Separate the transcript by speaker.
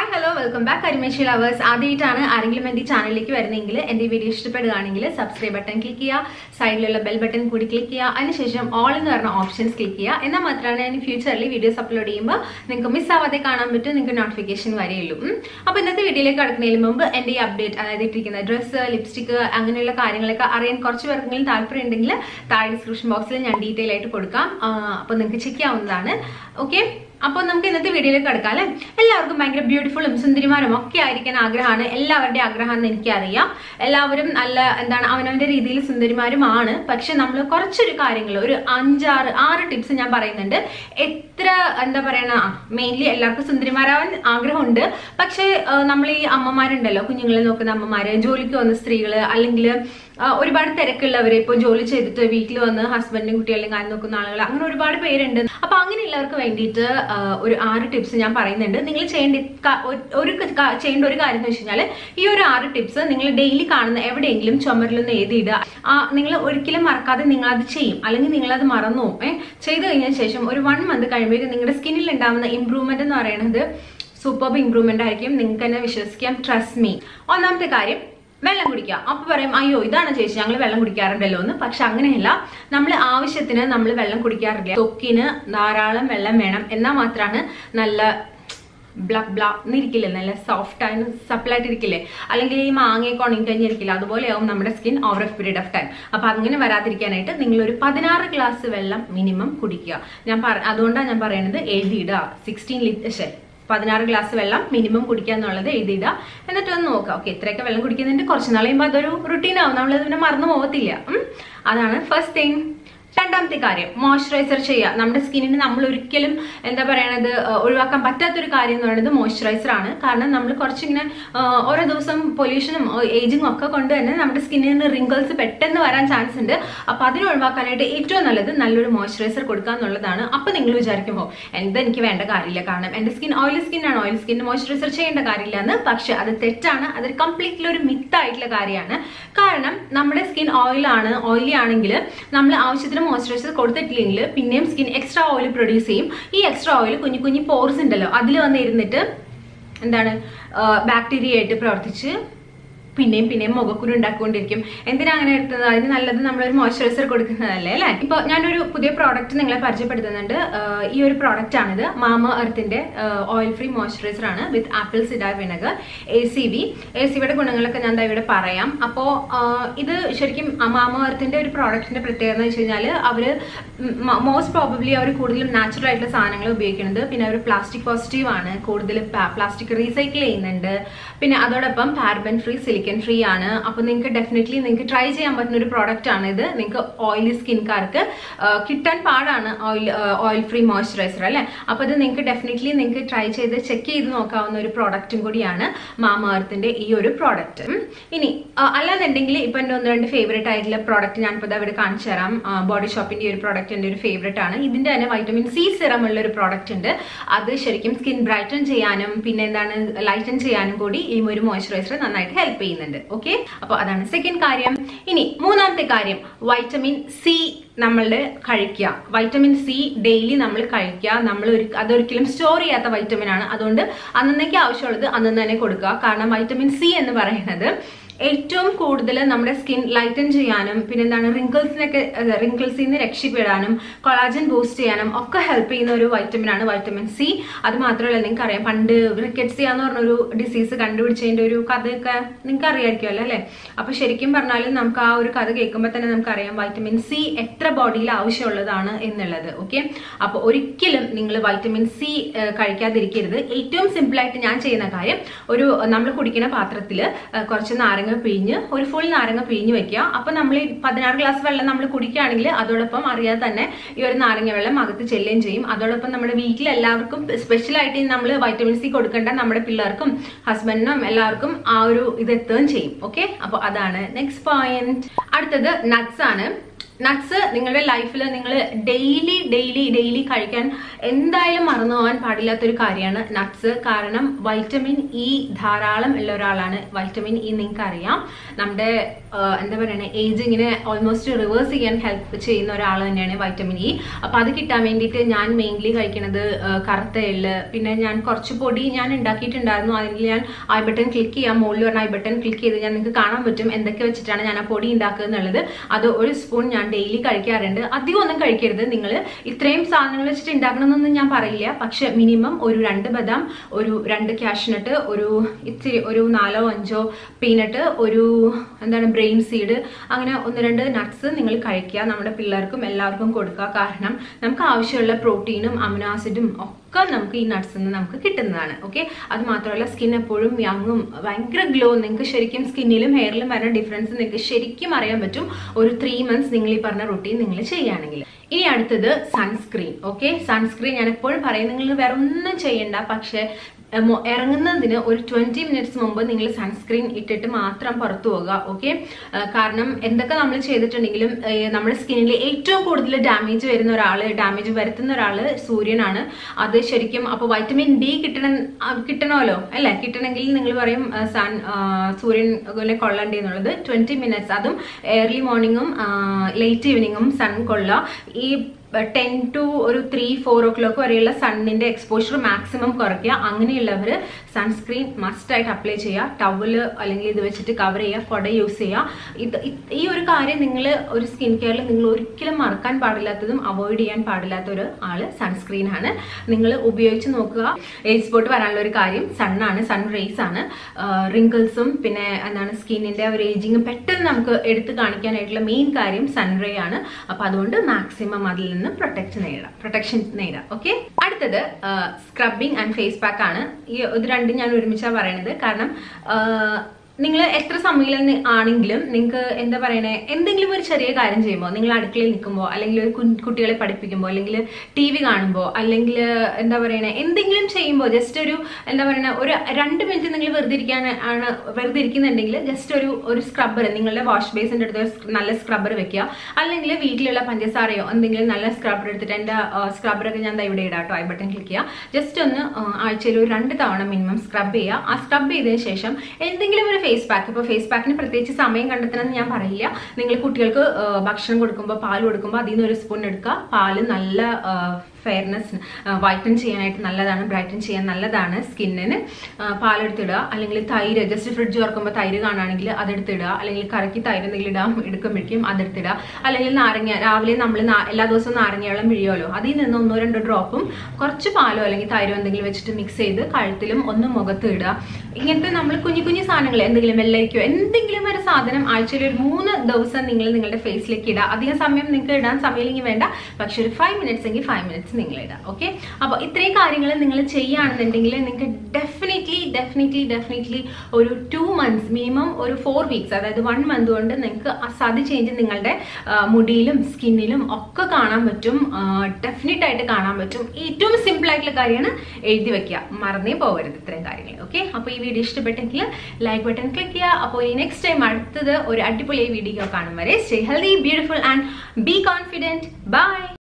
Speaker 1: Hello welcome back കരിമേശി lovers ആദ്യമായിട്ടാണ് ആരെങ്കിലും എൻ്റെ ഈ ചാനലിലേക്ക് വരുന്നെങ്കിൽ എൻ്റെ ഈ വീഡിയോ ഇഷ്ടപ്പെടുകയാണെങ്കിൽ സബ്സ്ക്രൈബ് ബട്ടൺ ക്ലിക്ക് ചെയ്യുക സൈഡിലുള്ള ബെൽ ബട്ടൺ കൂടി ക്ലിക്ക് ചെയ്യുക അതിനുശേഷം ഓൾ എന്ന് പറഞ്ഞ ഓപ്ഷൻസ് ക്ലിക്ക് ചെയ്യുക എന്നാൽ മാത്രമാണ് ഞാൻ ഫ്യൂച്ചറിൽ വീഡിയോസ് അപ്ലോഡ് ചെയ്യുമ്പോൾ നിങ്ങൾക്ക് മിസ് ആവാതെ കാണാൻ പറ്റും നിങ്ങൾക്ക് നോട്ടിഫിക്കേഷൻ വരെയുള്ളൂ ഉം. അപ്പോൾ ഇന്നത്തെ വീഡിയോയിലേക്ക് കടക്കുന്നതിന് മുമ്പ് എൻ്റെ ഈ അപ്ഡേറ്റ് അതായത് ഇട്ടിരിക്കുന്ന ഡ്രസ്സ് ലിപ്സ്റ്റിക് അങ്ങനെയുള്ള കാര്യങ്ങളൊക്കെ അറിയാൻ കുറച്ച് പേർക്കെങ്കിലും താല്പര്യം ഉണ്ടെങ്കിൽ താഴെ ഡിസ്ക്രിപ്ഷൻ ബോക്സിൽ ഞാൻ ഡീറ്റെയിൽ ആയിട്ട് കൊടുക്കാം അപ്പോൾ നിങ്ങൾക്ക് ചെക്ക് ചെയ്യാവുന്നതാണ് ഓക്കെ അപ്പോൾ നമുക്ക് ഇന്നത്തെ വീഡിയോയിലേക്ക് കിടക്കാം അല്ലേ എല്ലാവർക്കും ഭയങ്കര ബ്യൂട്ടിഫുള്ളും സുന്ദരിമാരും ഒക്കെ ആയിരിക്കാൻ ആഗ്രഹമാണ് എല്ലാവരുടെയും ആഗ്രഹമാണെന്ന് എനിക്കറിയാം എല്ലാവരും നല്ല എന്താണ് അവനവന്റെ രീതിയിൽ സുന്ദരിമാരുമാണ് പക്ഷെ നമ്മൾ കുറച്ചൊരു കാര്യങ്ങൾ ഒരു അഞ്ചാറ് ആറ് ടിപ്സ് ഞാൻ പറയുന്നുണ്ട് എത്ര എന്താ പറയണ മെയിൻലി എല്ലാവർക്കും സുന്ദരിമാരാവാൻ ആഗ്രഹമുണ്ട് പക്ഷെ നമ്മൾ ഈ അമ്മമാരുണ്ടല്ലോ കുഞ്ഞുങ്ങളെ നോക്കുന്ന അമ്മമാര് ജോലിക്ക് വന്ന സ്ത്രീകള് അല്ലെങ്കിൽ ഒരുപാട് തിരക്കുള്ളവര് ഇപ്പോൾ ജോലി ചെയ്തിട്ട് വീട്ടിൽ വന്ന് ഹസ്ബൻഡും കുട്ടികളെയും കാര്യം നോക്കുന്ന ആളുകൾ അങ്ങനെ ഒരുപാട് പേരുണ്ട് അപ്പൊ അങ്ങനെയുള്ളവർക്ക് വേണ്ടിയിട്ട് ആ, ഒരു ആറ് ടിപ്സ് ഞാൻ പറയുന്നുണ്ട് നിങ്ങൾ ചെയ്യേണ്ട ക- ഒരു- ഒരു ക- ചെയ്യേണ്ട ഒരു കാര്യം എന്ന് വെച്ച് കഴിഞ്ഞാൽ ഈ ഒരു ആറ് ടിപ്സ് നിങ്ങൾ ഡെയിലി കാണുന്ന എവിടെയെങ്കിലും ചുമരിലൊന്ന് എഴുതിയിടുക ആ നിങ്ങൾ ഒരിക്കലും മറക്കാതെ നിങ്ങൾ അത് ചെയ്യും അല്ലെങ്കിൽ നിങ്ങൾ അത് മറന്നു പോകും ഏഹ് ചെയ്ത് കഴിഞ്ഞ ശേഷം ഒരു വൺ മന്ത് കഴിയുമ്പോഴേക്കും നിങ്ങളുടെ സ്കിന്നിൽ ഉണ്ടാവുന്ന ഇമ്പ്രൂവ്മെന്റ് എന്ന് പറയുന്നത് സൂപ്പർ ഇമ്പ്രൂവ്മെന്റ് ആയിരിക്കും നിങ്ങൾക്ക് തന്നെ വിശ്വസിക്കാം ട്രസ്റ്റ് മീ ഒന്നാമത്തെ കാര്യം വെള്ളം കുടിക്കുക അപ്പൊ പറയും അയ്യോ ഇതാണ് ചേച്ചി ഞങ്ങൾ വെള്ളം കുടിക്കാറുണ്ടല്ലോ എന്ന് പക്ഷെ അങ്ങനെയല്ല നമ്മൾ ആവശ്യത്തിന് നമ്മൾ വെള്ളം കുടിക്കാറില്ല തൊക്കിന് ധാരാളം വെള്ളം വേണം എന്നാൽ മാത്രമാണ് നല്ല ബ്ല ബ്ല എന്നിരിക്കില്ലേ നല്ല സോഫ്റ്റ് ആയി സപ്പിൾ ആയിട്ട് ഇരിക്കില്ലേ അല്ലെങ്കിൽ ഈ മാങ്ങയൊക്കെ ഉണങ്ങി കഴിഞ്ഞിരിക്കില്ല അതുപോലെയാവും നമ്മുടെ skin over a period of time അപ്പൊ അങ്ങനെ വരാതിരിക്കാനായിട്ട് നിങ്ങൾ ഒരു പതിനാറ് ഗ്ലാസ് വെള്ളം മിനിമം കുടിക്കുക ഞാൻ പറ അതുകൊണ്ടാണ് ഞാൻ പറയുന്നത് എഴുതിയിടുക സിക്സ്റ്റീൻ ലിറ്റർ പതിനാറ് ഗ്ലാസ് വെള്ളം മിനിമം കുടിക്കുക എന്നുള്ളത് എഴുതിയിടുക എന്നിട്ട് ഒന്ന് നോക്കുക ഓക്കെ ഇത്രയൊക്കെ വെള്ളം കുടിക്കുന്നതിന്റെ കുറച്ച് നാൾ കഴിയുമ്പോൾ അതൊരു റുട്ടീൻ ആവും നമ്മളത് പിന്നെ മറന്നു പോകത്തില്ല ഉം. അതാണ് ഫസ്റ്റ് തിങ് രണ്ടാമത്തെ കാര്യം മോയ്സ്ചറൈസർ ചെയ്യുക നമ്മുടെ സ്കിന്നിന് നമ്മൾ ഒരിക്കലും എന്താ പറയണത് ആ, ഒഴിവാക്കാൻ പറ്റാത്തൊരു കാര്യം എന്ന് പറയുന്നത് മോയ്സ്ചറൈസർ ആണ് കാരണം നമ്മൾ കുറച്ചിങ്ങനെ ആ, ഓരോ ദിവസം പൊല്യൂഷനും ഏജിങ്ങും ഒക്കെ കൊണ്ട് തന്നെ നമ്മുടെ സ്കിന്നിന് റിങ്കിൾസ് പെട്ടെന്ന് വരാൻ ചാൻസ് ഉണ്ട് അപ്പൊ അതിനെ ഒഴിവാക്കാനായിട്ട് ഏറ്റവും നല്ലത് നല്ലൊരു മോയ്സ്ചറൈസർ കൊടുക്കുക എന്നുള്ളതാണ് അപ്പൊ നിങ്ങൾ വിചാരിക്കുമോ എന്താ എനിക്ക് വേണ്ട കാര്യമില്ല കാരണം എന്റെ സ്കിൻ ഓയിലി സ്കിൻ ആണ് ഓയിലി സ്കിൻ മോയ്സ്ചറൈസർ ചെയ്യേണ്ട കാര്യമില്ല എന്ന് പക്ഷെ അത് തെറ്റാണ് അത് കംപ്ലീറ്റ്ലി ഒരു മിത്തായിട്ടുള്ള കാര്യമാണ് കാരണം നമ്മുടെ സ്കിൻ ഓയിലാണ് ഓയിലി ആണെങ്കിൽ നമ്മൾ ആവശ്യത്തിന് മോയ്സ്ചറൈസർ കൊടുത്തിട്ടില്ലെങ്കിൽ പിന്നെയും സ്കിൻ എക്സ്ട്രാ ഓയിൽ പ്രൊഡ്യൂസ് ചെയ്യും ഈ എക്സ്ട്രാ ഓയിൽ കുഞ്ഞു കുഞ്ഞു പോർസ് ഉണ്ടല്ലോ അതിൽ വന്ന് ഇരുന്നിട്ട് എന്താണ് ബാക്ടീരിയ ആയിട്ട് പ്രവർത്തിച്ച് പിന്നെയും പിന്നെയും മുഖക്കുരു ഉണ്ടാക്കിക്കൊണ്ടിരിക്കും എന്തിനാ അങ്ങനെ എടുത്തത് അതിന് നല്ലത് നമ്മളൊരു മോയ്സ്ചറൈസർ കൊടുക്കുന്നതല്ലേ അല്ലേ ഇപ്പൊ ഞാനൊരു പുതിയ പ്രോഡക്റ്റ് നിങ്ങളെ പരിചയപ്പെടുത്തുന്നുണ്ട് ആഹ് ഈ ഒരു പ്രോഡക്റ്റ് ആണിത് മാമ എർത്തിന്റെ ഓയിൽ ഫ്രീ മോയ്സ്ചറൈസർ ആണ് with apple cider vinegar A C V A C വിയുടെ ഗുണങ്ങളൊക്കെ ഞാൻ ദാ ഇവിടെ പറയാം അപ്പോൾ ഇത് ശരിക്കും മാമ എർത്തിന്റെ ഒരു പ്രോഡക്റ്റിന്റെ പ്രത്യേകത എന്ന് വെച്ച് കഴിഞ്ഞാൽ അവര് മോസ്റ്റ് പ്രോബബ്ലി അവർ കൂടുതലും നാച്ചുറൽ ആയിട്ടുള്ള സാധനങ്ങൾ ഉപയോഗിക്കുന്നത് പിന്നെ അവർ പ്ലാസ്റ്റിക് പോസിറ്റീവ് ആണ് കൂടുതൽ പ്ലാസ്റ്റിക് റീസൈക്കിൾ ചെയ്യുന്നുണ്ട് പിന്നെ അതോടൊപ്പം പാർബൻ ഫ്രീ സിലിക്കൺ ഫ്രീ ആണ് അപ്പോൾ നിങ്ങൾക്ക് ഡെഫിനറ്റ്ലി നിങ്ങൾക്ക് ട്രൈ ചെയ്യാൻ പറ്റുന്ന ഒരു പ്രോഡക്റ്റ് ആണ് ഇത് നിങ്ങൾക്ക് ഓയിലി സ്കിൻകാർക്ക് കിട്ടാൻ പാടാണ് ഓയിൽ ഓയിൽ ഫ്രീ മോയ്സ്ചറൈസർ അല്ലേ അപ്പോൾ ഇത് നിങ്ങൾക്ക് ഡെഫിനറ്റ്ലി നിങ്ങൾക്ക് ട്രൈ ചെയ്ത് ചെക്ക് ചെയ്ത് നോക്കാവുന്ന ഒരു പ്രോഡക്റ്റും കൂടിയാണ് മാമ എർത്തിന്റെ ഈ ഒരു പ്രോഡക്റ്റ് ഇനി ആ, അല്ലാന്നുണ്ടെങ്കിൽ ഇപ്പൊ എൻ്റെ ഒന്ന് രണ്ട് ഫേവറേറ്റ് ആയിട്ടുള്ള പ്രോഡക്റ്റ് ഞാനിപ്പോൾ ഇവിടെ കാണിച്ചു തരാം ബോഡി ഷോപ്പിന്റെ ഈ ഒരു പ്രോഡക്റ്റ് എൻ്റെ ഒരു ഫേവറേറ്റ് ആണ് ഇതിന്റെ തന്നെ വൈറ്റമിൻ സി സിറം ഉള്ള ഒരു പ്രോഡക്റ്റ് ഉണ്ട് അത് ശരിക്കും സ്കിൻ ബ്രൈറ്റൻ ചെയ്യാനും പിന്നെ എന്താണ് ലൈറ്റൻ ചെയ്യാനും കൂടി ഈ ഒരു മോയ്സ്ചറൈസർ നന്നായിട്ട് ഹെൽപ്പ് ചെയ്യുന്നുണ്ട് ഓക്കെ അപ്പോൾ അതാണ് സെക്കൻഡ് കാര്യം ഇനി മൂന്നാമത്തെ കാര്യം വൈറ്റമിൻ സി നമ്മളുടെ കഴിക്കുക വൈറ്റമിൻ സി ഡെയിലി നമ്മൾ കഴിക്കുക നമ്മൾ ഒരു അതൊരിക്കലും സ്റ്റോർ ചെയ്യാത്ത വൈറ്റമിൻ ആണ് അതുകൊണ്ട് അന്നേക്ക് ആവശ്യമുള്ളത് അന്ന് തന്നെ കൊടുക്കുക കാരണം വൈറ്റമിൻ സി എന്ന് പറയുന്നത് ഏറ്റവും കൂടുതൽ നമ്മുടെ സ്കിൻ ലൈറ്റൻ ചെയ്യാനും പിന്നെ എന്താണ് റിങ്കിൾസിനൊക്കെ റിങ്കിൾസിൽ നിന്ന് രക്ഷപ്പെടാനും കൊളാജൻ ബൂസ്റ്റ് ചെയ്യാനും ഒക്കെ ഹെൽപ്പ് ചെയ്യുന്ന ഒരു വൈറ്റമിൻ ആണ് വൈറ്റമിൻ സി അത് മാത്രമല്ല നിങ്ങൾക്ക് അറിയാം പണ്ട് റിക്കറ്റ്സിയ എന്ന് പറഞ്ഞൊരു ഡിസീസ് കണ്ടുപിടിച്ചതിന്റെ ഒരു കഥയൊക്കെ നിങ്ങൾക്ക് അറിയാമായിരിക്കുമല്ലോ അല്ലേ അപ്പൊ ശരിക്കും പറഞ്ഞാൽ നമുക്ക് ആ ഒരു കഥ കേൾക്കുമ്പോൾ തന്നെ നമുക്കറിയാം വൈറ്റമിൻ സി എത്ര ബോഡിയിൽ ആവശ്യമുള്ളതാണ് എന്നുള്ളത് ഓക്കെ അപ്പൊ ഒരിക്കലും നിങ്ങൾ വൈറ്റമിൻ സി കഴിക്കാതിരിക്കരുത് ഏറ്റവും സിമ്പിൾ ആയിട്ട് ഞാൻ ചെയ്യുന്ന കാര്യം ഒരു നമ്മൾ കുടിക്കുന്ന പാത്രത്തിൽ കുറച്ച് നാരങ്ങ പിഴിഞ്ഞ് ഒരു ഫുൾ നാരങ്ങ പിഴിഞ്ഞ് വെക്കുക അപ്പൊ നമ്മൾ ഈ പതിനാറ് ഗ്ലാസ് വെള്ളം നമ്മൾ കുടിക്കുകയാണെങ്കിൽ അതോടൊപ്പം അറിയാതെ തന്നെ ഈ ഒരു നാരങ്ങ വെള്ളം അകത്ത് ചെല്ലുകയും ചെയ്യും അതോടൊപ്പം നമ്മുടെ വീട്ടിൽ എല്ലാവർക്കും സ്പെഷ്യൽ ആയിട്ട് നമ്മൾ വൈറ്റമിൻ സി കൊടുക്കേണ്ട നമ്മുടെ പിള്ളേർക്കും ഹസ്ബൻഡിനും എല്ലാവർക്കും ആ ഒരു ഇത് എത്തുകയും ചെയ്യും ഓക്കെ അപ്പൊ അതാണ് നെക്സ്റ്റ് പോയിന്റ് അടുത്തത് നട്ട്സ് ആണ് നട്ട്സ് നിങ്ങളുടെ ലൈഫിൽ നിങ്ങൾ ഡെയിലി ഡെയിലി ഡെയിലി കഴിക്കാൻ എന്തായാലും മറന്നു പോകാൻ പാടില്ലാത്തൊരു കാര്യമാണ് നട്ട്സ് കാരണം വൈറ്റമിൻ ഇ ധാരാളം ഉള്ള ഒരാളാണ് വൈറ്റമിൻ ഇ നിങ്ങൾക്ക് അറിയാം നമ്മുടെ ആ, എന്താ പറയുക ഏജിങ്ങിനെ ഓൾമോസ്റ്റ് റിവേഴ്സ് ചെയ്യാൻ ഹെൽപ്പ് ചെയ്യുന്ന ഒരാൾ തന്നെയാണ് വൈറ്റമിൻ ഇ അപ്പൊ അത് കിട്ടാൻ വേണ്ടിയിട്ട് ഞാൻ മെയിൻലി കഴിക്കുന്നത് ആ, കറുത്ത എള്ള് പിന്നെ ഞാൻ കുറച്ച് പൊടി ഞാൻ ഉണ്ടാക്കിയിട്ടുണ്ടായിരുന്നു അതിൽ ഞാൻ ഐ ബട്ടൺ ക്ലിക്ക് ചെയ്യാം മുകളിൽ പറഞ്ഞ ഐ ബട്ടൺ ക്ലിക്ക് ചെയ്ത് ഞാൻ നിങ്ങൾക്ക് കാണാൻ പറ്റും എന്തൊക്കെ വെച്ചിട്ടാണ് ഞാൻ ആ പൊടി ഉണ്ടാക്കുക എന്നുള്ളത് അത് ഒരു സ്പൂൺ ഞാൻ ഡെയിലി കഴിക്കാറുണ്ട് അധികം ഒന്നും കഴിക്കരുത് നിങ്ങൾ ഇത്രയും സാധനങ്ങൾ വെച്ചിട്ട് ഉണ്ടാക്കണമെന്നൊന്നും ഞാൻ പറയില്ല പക്ഷെ മിനിമം ഒരു രണ്ട് ബദാം ഒരു രണ്ട് കാഷ്നട്ട് ഒരു ഇത്തിരി ഒരു നാലോ അഞ്ചോ പീനട്ട് ഒരു എന്താണ് ബ്രെയിൻ സീഡ് അങ്ങനെ ഒന്ന് രണ്ട് നട്ട്സ് നിങ്ങൾ കഴിക്കുക നമ്മുടെ പിള്ളേർക്കും എല്ലാവർക്കും കൊടുക്കുക കാരണം നമുക്ക് ആവശ്യമുള്ള പ്രോട്ടീനും അമിനോ ആസിഡും ഒക്കെ നമുക്ക് ഈ നട്ട്സിൽ നിന്ന് നമുക്ക് കിട്ടുന്നതാണ് ഓക്കെ അത് മാത്രമല്ല സ്കിൻ എപ്പോഴും യങ്ങും ഭയങ്കര ഗ്ലോ നിങ്ങൾക്ക് ശരിക്കും സ്കിന്നിലും ഹെയറിലും വരുന്ന ഡിഫറൻസ് നിങ്ങൾക്ക് ശരിക്കും അറിയാൻ പറ്റും ഒരു ത്രീ മന്ത്സ് നിങ്ങൾ ഈ പറഞ്ഞ റൊട്ടീൻ നിങ്ങൾ ചെയ്യുകയാണെങ്കിൽ ഇനി അടുത്തത് സൺസ്ക്രീൻ ഓക്കെ സൺസ്ക്രീൻ ഞാൻ എപ്പോഴും പറയും നിങ്ങൾ വേറെ ഒന്നും ചെയ്യണ്ട പക്ഷേ ഏർ മൊ- ഇറങ്ങുന്നതിന് ഒരു ട്വന്റി മിനിറ്റ്സ് മുമ്പ് നിങ്ങൾ സൺസ്ക്രീൻ ഇട്ടിട്ട് മാത്രം പുറത്തു പോകുക ഓക്കെ കാരണം എന്തൊക്കെ നമ്മൾ ചെയ്തിട്ടുണ്ടെങ്കിലും ഏർ നമ്മുടെ സ്കിന്നിൽ ഏറ്റവും കൂടുതൽ ഡാമേജ് വരുന്ന ഒരാൾ ഡാമേജ് വരുത്തുന്ന ഒരാൾ സൂര്യനാണ് അത് ശരിക്കും അപ്പോൾ വൈറ്റമിൻ ഡി കിട്ടണം ആ, കിട്ടണമല്ലോ അല്ലേ കിട്ടണമെങ്കിൽ നിങ്ങൾ പറയും ആ, സൺ ആ, സൂര്യനെ കൊള്ളണ്ടേ എന്നുള്ളത് ട്വന്റി മിനിറ്റ്സ് അതും ഏർലി മോർണിംഗും ലേറ്റ് ഈവനിങ്ങും സൺ കൊള്ളുക ഈ ടെൻ ടു ഒരു ത്രീ ഫോർ ഓ ക്ലോക്ക് വരെയുള്ള സണ്ണിന്റെ എക്സ്പോഷർ മാക്സിമം കുറയ്ക്കുക അങ്ങനെയുള്ളവർ സൺസ്ക്രീൻ മസ്റ്റ് ആയിട്ട് അപ്ലൈ ചെയ്യുക ടവല് അല്ലെങ്കിൽ ഇത് വെച്ചിട്ട് കവർ ചെയ്യുക കുട യൂസ് ചെയ്യുക ഇത് ഇത് ഈ ഒരു കാര്യം നിങ്ങൾ ഒരു സ്കിൻ കെയറിൽ നിങ്ങൾ ഒരിക്കലും മറക്കാൻ പാടില്ലാത്തതും അവോയ്ഡ് ചെയ്യാൻ പാടില്ലാത്ത ഒരു ആള് സൺസ്ക്രീൻ ആണ് നിങ്ങൾ ഉപയോഗിച്ച് നോക്കുക ഏജ് സ്പോട്ട് വരാനുള്ള ഒരു കാര്യം സണ്ണാണ് സൺ റേസ് ആണ് റിങ്കിൾസും പിന്നെ എന്താണ് സ്കിന്നിന്റെ ഒരു ഏജിങ്ങും പെട്ടെന്ന് നമുക്ക് എടുത്ത് കാണിക്കാനായിട്ടുള്ള മെയിൻ കാര്യം സൺറേ ആണ് അപ്പൊ അതുകൊണ്ട് മാക്സിമം അതിൽ നിന്ന് പ്രൊട്ടക്ട് നേടാം പ്രൊട്ടക്ഷൻ നേടാം ഓക്കെ അടുത്തത് സ്ക്രബിങ് ആൻഡ് ഫേസ് പാക്ക് ആണ് ഈ ഇത് രണ്ടും ഞാൻ ഒരുമിച്ചാണ് പറയണത് കാരണം നിങ്ങൾ എത്ര സമയം ആണെങ്കിലും നിങ്ങൾക്ക് എന്താ പറയണേ എന്തെങ്കിലും ഒരു ചെറിയ കാര്യം ചെയ്യുമ്പോൾ നിങ്ങൾ അടുക്കളയിൽ നിൽക്കുമ്പോൾ അല്ലെങ്കിൽ ഒരു കു- കുട്ടികളെ പഠിപ്പിക്കുമ്പോൾ അല്ലെങ്കിൽ ടി വി കാണുമ്പോൾ അല്ലെങ്കിൽ എന്താ പറയണേ എന്തെങ്കിലും ചെയ്യുമ്പോൾ ജസ്റ്റ് ഒരു എന്താ പറയണ ഒരു രണ്ട് മിനിറ്റ് നിങ്ങൾ വെറുതെ ഇരിക്കാൻ ആണ് വെറുതെ ഇരിക്കുന്നുണ്ടെങ്കിൽ ജസ്റ്റ് ഒരു ഒരു സ്ക്രബ്ബർ നിങ്ങളുടെ വാഷ് ബേസിന്റെ അടുത്ത് ഒരു സ് നല്ല സ്ക്രബ്ബർ വെക്കുക അല്ലെങ്കിൽ വീട്ടിലുള്ള പഞ്ചസാരയോ എന്തെങ്കിലും നല്ല സ്ക്രബ്ബർ എടുത്തിട്ട് എൻ്റെ സ്ക്രബ്ബറൊക്കെ ഞാൻ ദാ ഇവിടെ ഇടാം കേട്ടോ ഐ ബട്ടൺ ക്ലിക്ക് ചെയ്യുക ജസ്റ്റ് ഒന്ന് ആഴ്ചയിൽ ഒരു രണ്ട് തവണ മിനിമം സ്ക്രബ് ചെയ്യുക ആ സ്ക്രബ് ചെയ്തതിന് ശേഷം എന്തെങ്കിലും ഒരു ഫേസ് പാക്ക് ഇപ്പോൾ ഫേസ് പാക്കിന് പ്രത്യേകിച്ച് സമയം കണ്ടെത്തണമെന്ന് ഞാൻ പറയില്ല നിങ്ങൾ കുട്ടികൾക്ക് ആ, ഭക്ഷണം കൊടുക്കുമ്പോൾ പാൽ കൊടുക്കുമ്പോൾ അതിൽ നിന്ന് ഒരു സ്പൂൺ എടുക്കുക പാല് നല്ല ഫെയർനെസ് വൈറ്റൻ ചെയ്യാനായിട്ട് നല്ലതാണ് ബ്രൈറ്റൻ ചെയ്യാൻ നല്ലതാണ് സ്കിന്നിന് പാലെടുത്തിടുക അല്ലെങ്കിൽ തൈര് ജസ്റ്റ് ഫ്രിഡ്ജ് തുറക്കുമ്പോൾ തൈര് കാണുകയാണെങ്കിൽ അതെടുത്തിടുക അല്ലെങ്കിൽ കറക്കി തൈര് എന്തെങ്കിലും ഇടാൻ എടുക്കുമ്പോഴേക്കും അതെടുത്തിടുക അല്ലെങ്കിൽ നാരങ്ങ രാവിലെ നമ്മൾ എല്ലാ ദിവസവും നാരങ്ങ വെള്ളം പിഴിയുമല്ലോ അതിൽ നിന്ന് ഒന്നോ രണ്ടോ ഡ്രോപ്പും കുറച്ച് പാലോ അല്ലെങ്കിൽ തൈരോ എന്തെങ്കിലും വെച്ചിട്ട് മിക്സ് ചെയ്ത് കഴുത്തിലും ഒന്ന് മുഖത്ത് ഇടുക ഇങ്ങനത്തെ നമ്മൾ കുഞ്ഞു കുഞ്ഞു സാധനങ്ങൾ എന്തെങ്കിലും വെള്ളരിക്കോ എന്തെങ്കിലും ഒരു സാധനം ആഴ്ചയിൽ ഒരു മൂന്ന് ദിവസം നിങ്ങൾ നിങ്ങളുടെ ഫേസിലേക്ക് ഇടുക അധികം സമയം നിങ്ങൾക്ക് ഇടാൻ സമയമില്ലെങ്കിൽ വേണ്ട പക്ഷെ ഒരു ഫൈവ് മിനിറ്റ്സ് എങ്കിൽ ഫൈവ് മിനിറ്റ്സ് നിങ്ങൾ ഇടാം ഓക്കെ അപ്പോൾ ഇത്രയും കാര്യങ്ങൾ നിങ്ങൾ ചെയ്യുകയാണെന്നുണ്ടെങ്കിൽ നിങ്ങൾക്ക് ഡെഫിനറ്റ്ലി ഡെഫിനറ്റ്ലി ഡെഫിനറ്റ്ലി ഒരു ടു മന്ത്സ് മിനിമം ഒരു ഫോർ വീക്സ് അതായത് വൺ മന്ത് കൊണ്ട് നിങ്ങൾക്ക് അസാധ്യ ചേഞ്ച് നിങ്ങളുടെ ആ, മുടിയിലും സ്കിന്നിലും ഒക്കെ കാണാൻ പറ്റും ഡെഫിനറ്റ് ആയിട്ട് കാണാൻ പറ്റും ഏറ്റവും സിമ്പിൾ ആയിട്ടുള്ള കാര്യമാണ് എഴുതി വെക്കുക മറന്നേ പോകരുത് ഇത്രയും കാര്യങ്ങൾ ഓക്കെ അപ്പോൾ ഈ വീഡിയോ ഇഷ്ടപ്പെട്ടെങ്കിൽ ലൈക്ക് ബട്ടൺ ക്ലിക്ക് ചെയ്യുക അപ്പോൾ ഈ നെക്സ്റ്റ് ടൈം അടുത്തത് ഒരു അടിപൊളി വീഡിയോ കാണും വരെ stay healthy beautiful and be confident by